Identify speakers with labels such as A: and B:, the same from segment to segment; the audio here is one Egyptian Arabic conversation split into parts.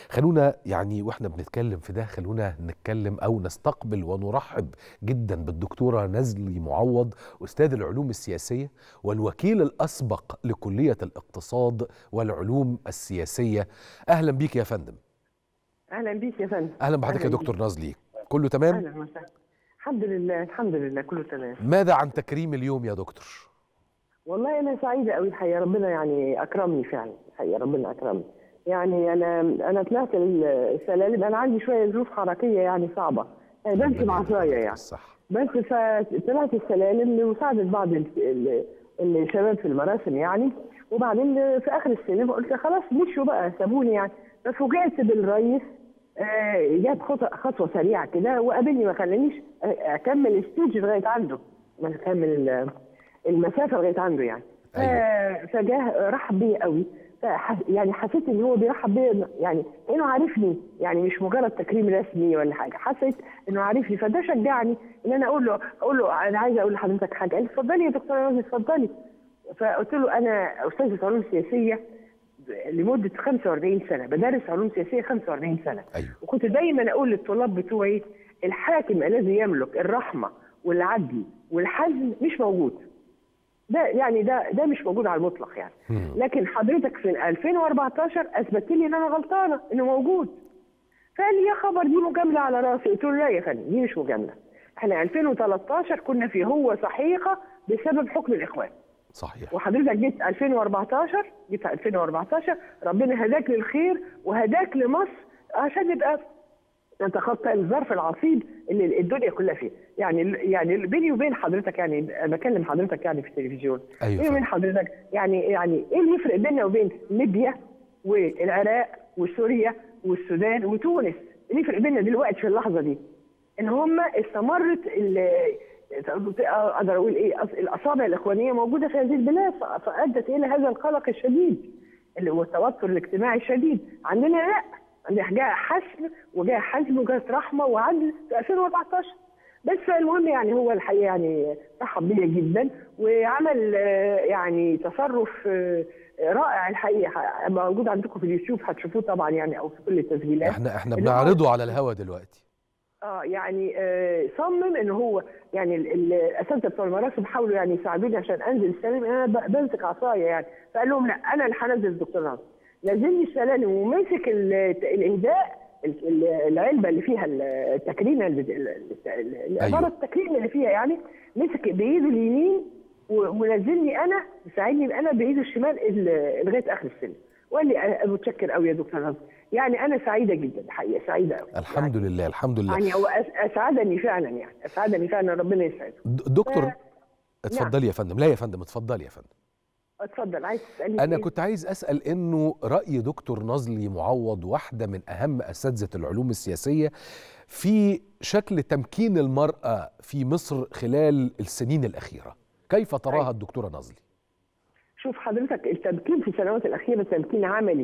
A: خلونا يعني واحنا بنتكلم في ده خلونا نتكلم او نستقبل ونرحب جدا بالدكتوره نزلي معوض استاذ العلوم السياسيه والوكيل الاسبق لكليه الاقتصاد والعلوم السياسيه اهلا بيك يا فندم
B: اهلا بيك يا فندم
A: اهلا بحضرتك يا دكتور نزلي كله تمام
B: اهلا وسهلا الحمد لله الحمد لله كله تمام
A: ماذا عن تكريم اليوم يا دكتور
B: والله انا سعيده قوي الحقيقه ربنا يعني اكرمني فعلا الحقيقه ربنا اكرمني يعني انا انا طلعت السلالم انا عندي شويه ظروف حركيه يعني صعبه يعني بمشي بعصايه يعني
A: صح
B: بس فطلعت السلالم لمساعده بعض ال- ال- الشباب في المراسم يعني وبعدين في اخر السلم قلت خلاص مشوا بقى سابوني يعني ففوجئت بالرئيس آه، جاب خطوه خطوه سريعه كده وقابلني ما خلانيش اكمل الستيج لغايه عنده ما اكمل ال- المسافه لغايه عنده يعني ف-
A: أيوة.
B: فجاه رحب بيا قوي فح- يعني حسيت ان هو بيرحب بيا يعني انه عارفني يعني مش مجرد تكريم رسمي ولا حاجه حسيت انه عارفني فده شجعني ان انا اقول له اقول له انا عايزه اقول لحضرتك حاجه قال لي اتفضلي يا دكتوره رازي اتفضلي فقلت له انا استاذه علوم سياسيه لمده 45 سنه بدرس علوم سياسيه 45 سنه
A: ايوه
B: وكنت دايما اقول للطلاب بتوعي الحاكم الذي يملك الرحمه والعدل والحزم مش موجود ده يعني ده ده مش موجود على المطلق يعني
A: مم.
B: لكن حضرتك في 2014 اثبتت لي ان انا غلطانه انه موجود فقال لي يا خبر دي مجامله على راسي قلت له لا يا فندم دي مش مجامله احنا 2013 كنا في هو صحيحه بسبب حكم الاخوان
A: صحيح
B: وحضرتك جيت 2014 جيت 2014 ربنا هداك للخير وهداك لمصر عشان نبقى نتخطى الظرف العصيب اللي الدنيا كلها فيه يعني يعني بيني وبين حضرتك يعني بكلم حضرتك يعني في التلفزيون
A: ايوه
B: بيني وبين
A: فندم.
B: حضرتك يعني يعني ايه اللي يفرق بيننا وبين ليبيا والعراق وسوريا والسودان وتونس اللي يفرق بيننا دلوقتي في اللحظه دي ان هم استمرت ال- اقدر اقول ايه أص- الاصابع الاخوانيه موجوده في هذه البلاد ف- فادت الى هذا القلق الشديد اللي هو التوتر الاجتماعي الشديد عندنا لا عندنا جاء حسم وجاء حزم وجاءت رحمه وعدل في 2014 بس المهم يعني هو الحقيقه يعني رحب بيا جدا وعمل آه، يعني تصرف آه، رائع الحقيقه موجود عندكم في اليوتيوب هتشوفوه طبعا يعني او في كل التسجيلات
A: احنا احنا
B: اللي هو-
A: بنعرضه على الهوا دلوقتي
B: اه يعني آه صمم ان هو يعني ال- ال- الاساتذه بتوع المراسم حاولوا يعني يساعدوني عشان انزل السلالم انا ب- بمسك عصايه يعني فقال لهم لا انا اللي هنزل الدكتور ناصر نزلني السلالم ومسك ال- الاهداء ال- ال- العلبه اللي فيها التكريمه ال- ال- ال- العباره
A: أيوه.
B: التكريم اللي فيها يعني مسك بايده اليمين و- ونزلني انا ساعدني انا بايده الشمال ال- لغايه اخر السلم وقال لي أنا متشكر قوي يا دكتور ناصر يعني انا سعيده جدا الحقيقه سعيده قوي
A: الحمد لله الحمد لله
B: يعني هو أس- اسعدني فعلا يعني اسعدني فعلا ربنا يسعده
A: د- دكتور
B: آه،
A: اتفضلي يا فندم لا يا فندم اتفضلي يا فندم
B: اتفضل عايز تسالني
A: انا
B: إيه؟
A: كنت عايز اسال انه راي دكتور نظلي معوض واحده من اهم اساتذه العلوم السياسيه في شكل تمكين المراه في مصر خلال السنين الاخيره كيف تراها
B: أيوة.
A: الدكتوره نظلي
B: شوف حضرتك التمكين في السنوات الاخيره تمكين عملي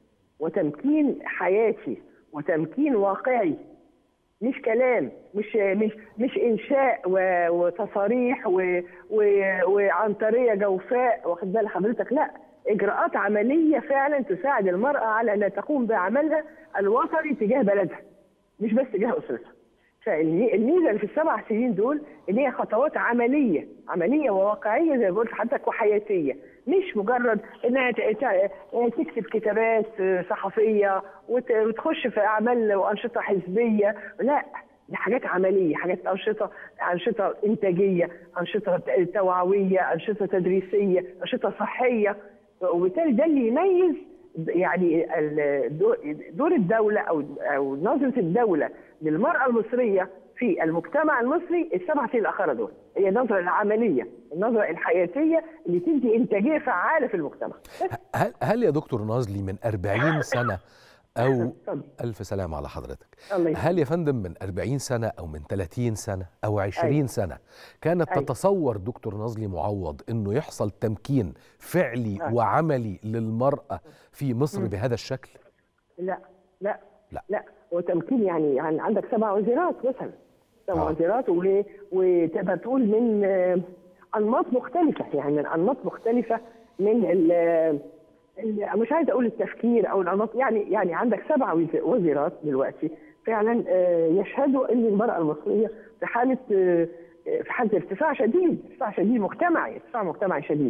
B: وتمكين حياتي وتمكين واقعي مش كلام مش مش مش انشاء و- وتصاريح و- و- وعنتريه جوفاء واخد بال حضرتك لا اجراءات عمليه فعلا تساعد المراه على ان تقوم بعملها الوطني تجاه بلدها مش بس تجاه اسرتها فالميزه اللي في السبع سنين دول ان هي خطوات عمليه عمليه وواقعيه زي ما قلت لحضرتك وحياتيه مش مجرد انها ت- ت- تكتب كتابات صحفيه وت- وتخش في اعمال وانشطه حزبيه لا دي حاجات عمليه حاجات انشطه انشطه انتاجيه انشطه توعويه انشطه تدريسيه انشطه صحيه وبالتالي ده اللي يميز يعني ال- دور- دور الدوله او او نظره الدوله للمراه المصريه في المجتمع المصري السبع سنين الاخيره دول هي النظره العمليه النظره الحياتيه اللي تدي انتاجيه فعاله في المجتمع
A: هل, هل يا دكتور نازلي من 40 سنه او
B: اتفضل.
A: الف سلام على حضرتك
B: الله يسلمك.
A: هل يا فندم من 40 سنة أو من 30 سنة أو 20
B: أيوة.
A: سنة كانت
B: أيوة.
A: تتصور دكتور نظلي معوض أنه يحصل تمكين فعلي
B: آه.
A: وعملي للمرأة في مصر
B: مم.
A: بهذا الشكل؟
B: لا لا
A: لا.
B: لا وتمكين يعني يعني عندك سبع وزيرات مثلا سبع
A: آه.
B: وزيرات و- وتبقى تقول من آه، انماط مختلفه يعني من انماط مختلفه من ال- ال- مش عايزه اقول التفكير او الانماط يعني يعني عندك سبع وز- وزيرات دلوقتي فعلا آه، يشهدوا ان المراه المصريه في حاله آه، آه، في حاله ارتفاع شديد ارتفاع شديد مجتمعي ارتفاع مجتمعي شديد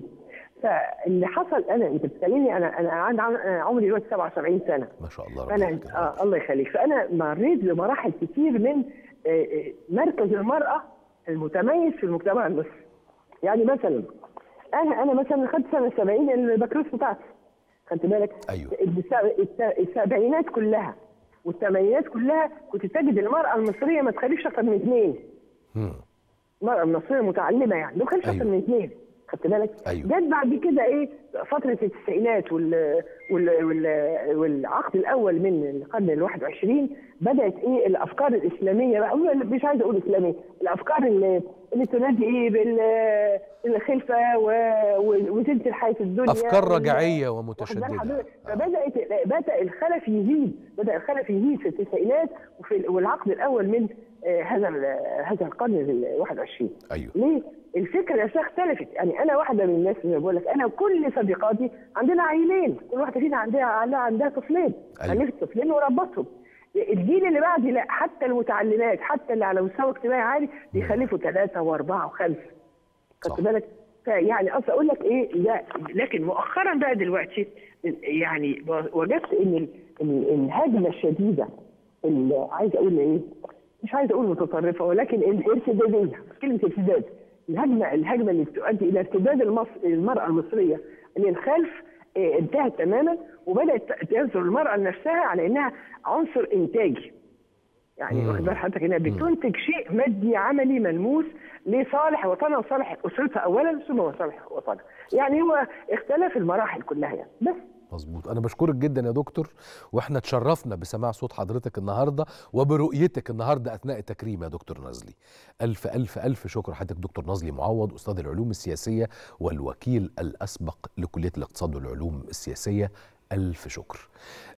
B: فاللي حصل انا انت بتكلمني انا انا عندي عم- أنا عمري دلوقتي 77 سنه
A: ما شاء الله ربنا
B: فانا
A: يكرمك.
B: آه الله يخليك فانا مريت بمراحل كتير من آه، آه، مركز المراه المتميز في المجتمع المصري يعني مثلا انا انا مثلا خدت سنه 70 البكالوريوس بتاعتي خدت بالك
A: أيوة.
B: الس- الس- السبعينات كلها والثمانينات كلها كنت تجد المراه المصريه ما تخليش اكتر من اثنين
A: مم.
B: المراه المصريه متعلمه يعني ما تخليش
A: أيوة.
B: اكتر من اثنين خدت بالك
A: أيوة.
B: جت بعد كده ايه فتره التسعينات وال وال وال والعقد الاول من القرن ال 21 بدات ايه الافكار الاسلاميه بقى أقول- مش عايزه اقول اسلاميه الافكار اللي, اللي تنادي ايه بال- بالخلفه و- و- وزينه الحياه الدنيا
A: افكار
B: وال-
A: رجعيه
B: واخد بال
A: ومتشدده
B: حضرتك؟ فبدات بدا الخلف يزيد بدا الخلف يزيد في التسعينات وفي والعقد الاول من آه، هذا ال- هذا القرن ال 21
A: ايوه
B: ليه؟ الفكره نفسها اختلفت يعني انا واحده من الناس اللي بقول لك انا كل صديقاتي عندنا عيلين كل واحده فينا عندها عندها, عندها طفلين
A: أيوة.
B: خلفت طفلين وربطهم الجيل اللي بعدي لا حتى المتعلمات حتى اللي على مستوى اجتماعي عالي بيخلفوا ثلاثه واربعه وخمسه
A: صح.
B: خدت بالك يعني قصدي اقول لك ايه لا لكن مؤخرا بقى دلوقتي يعني وجدت ان ال- ال- الهجمه الشديده اللي عايز اقول ايه مش عايز اقول متطرفه ولكن الارتداديه كلمه ارتداد الهجمه الهجمه اللي بتؤدي الى ارتداد المص... المراه المصريه للخلف آه، انتهت تماما وبدات تنظر المراه لنفسها على انها عنصر انتاجي يعني
A: مم.
B: واخد بال حضرتك انها بتنتج شيء مادي عملي ملموس لصالح وطنها وصالح اسرتها اولا ثم وصالح وطنها يعني هو اختلاف المراحل كلها يعني بس
A: مظبوط انا بشكرك جدا يا دكتور واحنا اتشرفنا بسماع صوت حضرتك النهارده وبرؤيتك النهارده اثناء التكريم يا دكتور نزلي الف الف الف شكر حضرتك دكتور نزلي معوض استاذ العلوم السياسيه والوكيل الاسبق لكليه الاقتصاد والعلوم السياسيه الف شكر